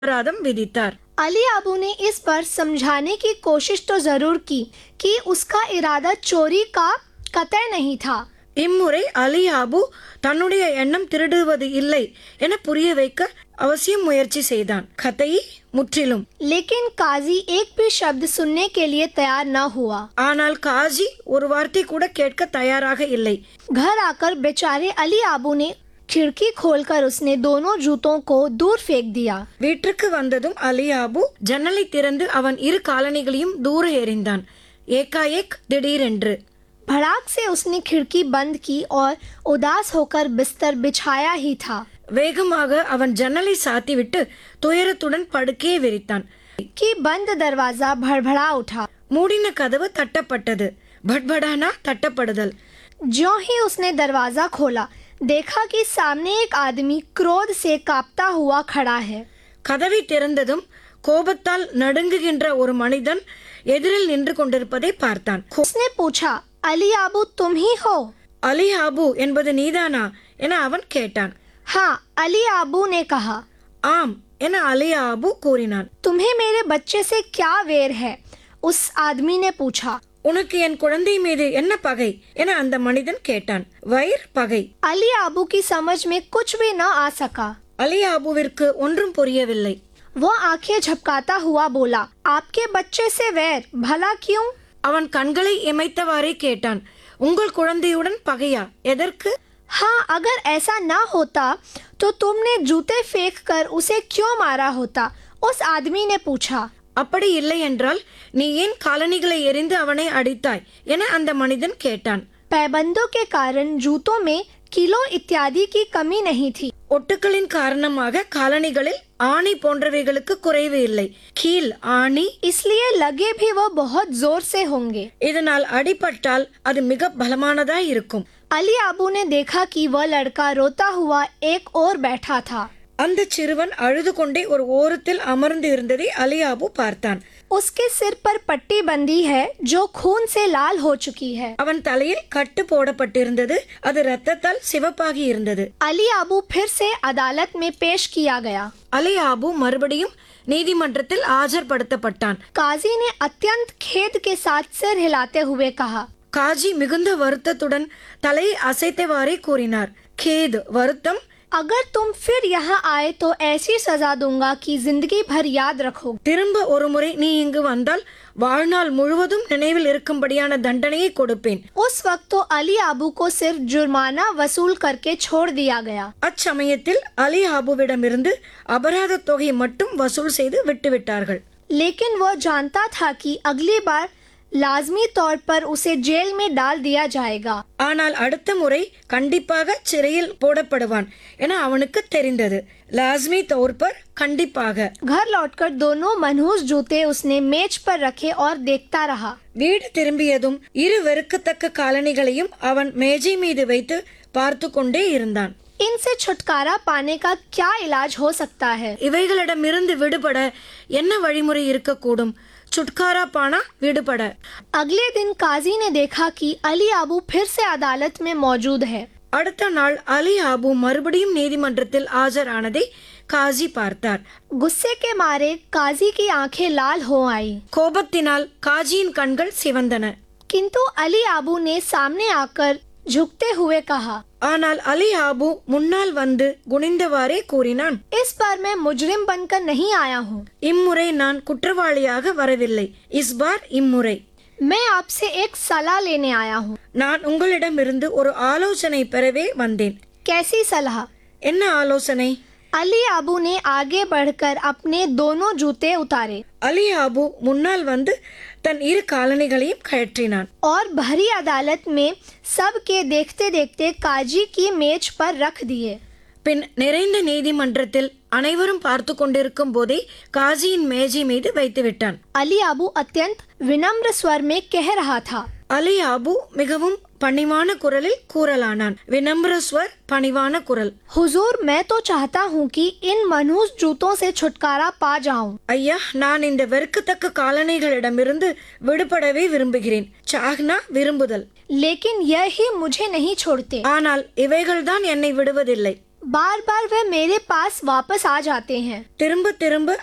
அபராதம் விதித்தார் अली आबू ने इस पर समझाने की कोशिश तो जरूर की कि उसका इरादा चोरी का कतई नहीं था இம்முறை அலி ஆபு தன்னுடைய எண்ணம் திருடுவது இல்லை என புரிய வைக்க அவசியம் முயற்சி செய்தான் கதை முற்றிலும் लेकिन काजी एक भी शब्द सुनने के लिए तैयार न हुआ ஆனால் காஜி ஒரு வார்த்தை கூட கேட்க தயாராக இல்லை घर आकर बेचारे अली आबू ने खिड़की खोलकर उसने दोनों जूतों को दूर फेंक दिया வீட்டிற்கு வந்ததும் அலி ஆபு ஜன்னலை திறந்து அவன் இரு காலணிகளையும் தூர எறிந்தான் ஏகாஏக் திடீரென்று भड़ाक से उसने खिड़की बंद की और उदास होकर बिस्तर बिछाया ही था வேகமாக அவன் ஜன்னலை சாத்திவிட்டு துயரத்துடன் படுக்கையை விரித்தான் कि बंद दरवाजा भड़भड़ा उठा மூடின கதவு தட்டப்பட்டது பட்படானா தட்டப்படுதல் ज्यों ही उसने दरवाजा खोला देखा कि सामने एक आदमी क्रोध से कांपता हुआ खड़ा है கதவை திறந்ததும் கோபத்தால் நடுங்குகின்ற ஒரு மனிதன் எதிரில் நின்று கொண்டிருப்பதை பார்த்தான் उसने पूछा अली आबू तुम ही हो அலி ஆபு என்பது நீதானா என அவன் கேட்டான் हाँ अली आबू ने कहा ஆம் என அலி ஆபு கூறினான் तुम्हें मेरे बच्चे से क्या वेर है उस आदमी ने पूछा உனக்கு என் குழந்தை மீது என்ன பகை என அந்த மனிதன் கேட்டான் வயிர் பகை अली आबू की समझ में कुछ भी न आ सका அலி ஆபுவிற்கு ஒன்றும் புரியவில்லை वो आंखें झपकाता हुआ बोला आपके बच्चे से वैर भला क्यों அவன் கண்களை இமைத்தவாறே கேட்டான் உங்கள் குழந்தையுடன் பகையா எதற்கு हाँ अगर ऐसा ना होता तो तुमने जूते फेंक कर उसे क्यों मारा होता उस आदमी ने पूछा அப்படி இல்லை என்றால் நீ ஏன் காலணிகளை எரிந்து அவனை அடித்தாய் என அந்த மனிதன் கேட்டான் पैबंदों के कारण जूतों में किलो इत्यादि की कमी नहीं थी ஒட்டுக்களின் காரணமாக காலணிகளில் ஆணி போன்றவைகளுக்கு குறைவு இல்லை கீழ் ஆணி इसलिए लगे भी वो बहुत जोर से होंगे இதனால் அடிபட்டால் அது மிக பலமானதாய் இருக்கும் अली आबू ने देखा कि वह लड़का रोता हुआ एक और बैठा था அந்த சிறுவன் அழுது கொண்டே ஒரு ஓரத்தில் அமர்ந்து இருந்ததை அலியாபு பார்த்தான் उसके सिर पर पट्टी बंधी है जो खून से लाल हो चुकी है அவன் தலையில் கட்டு போடப்பட்டிருந்தது அது ரத்தத்தால் சிவப்பாகி இருந்தது अली आबू फिर से अदालत में पेश किया गया அலியாபு மறுபடியும் நீதிமன்றத்தில் ஆஜர்படுத்தப்பட்டான் काजी ने अत्यंत खेद के साथ सिर हिलाते हुए कहा காஜி மிகுந்த வருத்தத்துடன் தலையை அசைத்தவாறே கூறினார் கேது வருத்தம் अगर तुम फिर यहाँ आए तो ऐसी सजा दूंगा कि जिंदगी भर याद रखोगे திரும்ப ஒருமுறை நீ இங்கு வந்தால் வாழ்நாள் முழுவதும் நினைவில் இருக்கும்படியான தண்டனையை கொடுப்பேன் उस वक्त तो अली आबू को सिर्फ जुर्माना वसूल करके छोड़ दिया गया அச்சமயத்தில் அலி ஆபுவிடமிருந்து அபராத தொகை மட்டும் வசூல் செய்து விட்டுவிட்டார்கள் लेकिन वह जानता था कि अगली बार लाजमी तौर पर उसे जेल में डाल दिया जाएगा ஆனால் அடுத்த முறை கண்டிப்பாக சிறையில் போடப்படுவான் என அவனுக்கு தெரிந்தது லாஸ்மி தௌர் பர் கண்டிப்பாக घर लौटकर दोनों मनहूस जूते उसने मेज पर रखे और देखता रहा வீடு திரும்பியதும் இரு வெறுக்கத்தக்க காலணிகளையும் அவன் மேஜை மீது வைத்து பார்த்து கொண்டே இருந்தான் इनसे छुटकारा पाने का क्या इलाज हो सकता है இவைகளிடமிருந்து விடுபட என்ன வழிமுறை இருக்கக்கூடும் சுட்காரா பானா விடுபட अगले दिन काजी ने देखा कि अली आबू फिर से अदालत में मौजूद है அடுத்த நாள் அலி ஆபு மறுபடியும் நீதிமன்றத்தில் ஆஜரானதை காஜி பார்த்தார் गुस्से के मारे काजी की आंखें लाल हो आई கோபத்தினால் காஜியின் கண்கள் சிவந்தன किंतु अली आबू ने सामने आकर झुकते हुए कहा ஆனால் அலி ஆபு முன்னால் வந்து குனிந்தவாறே கூறினான் इस बार मैं मुजरिम बनकर नहीं आया हूँ இம்முறை நான் குற்றவாளியாக வரவில்லை இஸ்பார் இம்முறை मैं आपसे एक सलाह लेने आया हूँ நான் உங்களிடமிருந்து ஒரு ஆலோசனை பெறவே வந்தேன் कैसी सलाह என்ன ஆலோசனை अली आबू ने आगे बढ़कर अपने दोनों जूते उतारे அலி ஆபு முன்னால் வந்து தன் இரு காலணிகளையும் கழற்றினான் और भरी अदालत में सबके देखते देखते काजी की मेज पर रख दिए பின் நிறைந்த நீதிமன்றத்தில் அனைவரும் பார்த்து கொண்டிருக்கும் போதே காஜியின் மேஜை மீது வைத்து விட்டான் अली आबू अत्यंत विनम्र स्वर में कह रहा था அலி ஆபு மிகவும் பணிவான குரலில் கூறலானான் வினம்ர ஸ்வர் பணிவான குரல் हुजूर मैं तो चाहता हूँ कि इन मनहूस जूतों से छुटकारा पा जाऊं ஐயா நான் இந்த வெறுக்கத்தக்க காலணிகளிடமிருந்து விடுபடவே விரும்புகிறேன் சாஹ்னா விரும்புதல் लेकिन यह ही मुझे नहीं छोड़ते ஆனால் இவைகள்தான் என்னை விடுவதில்லை बार बार वह मेरे पास वापस आ जाते हैं திரும்ப திரும்ப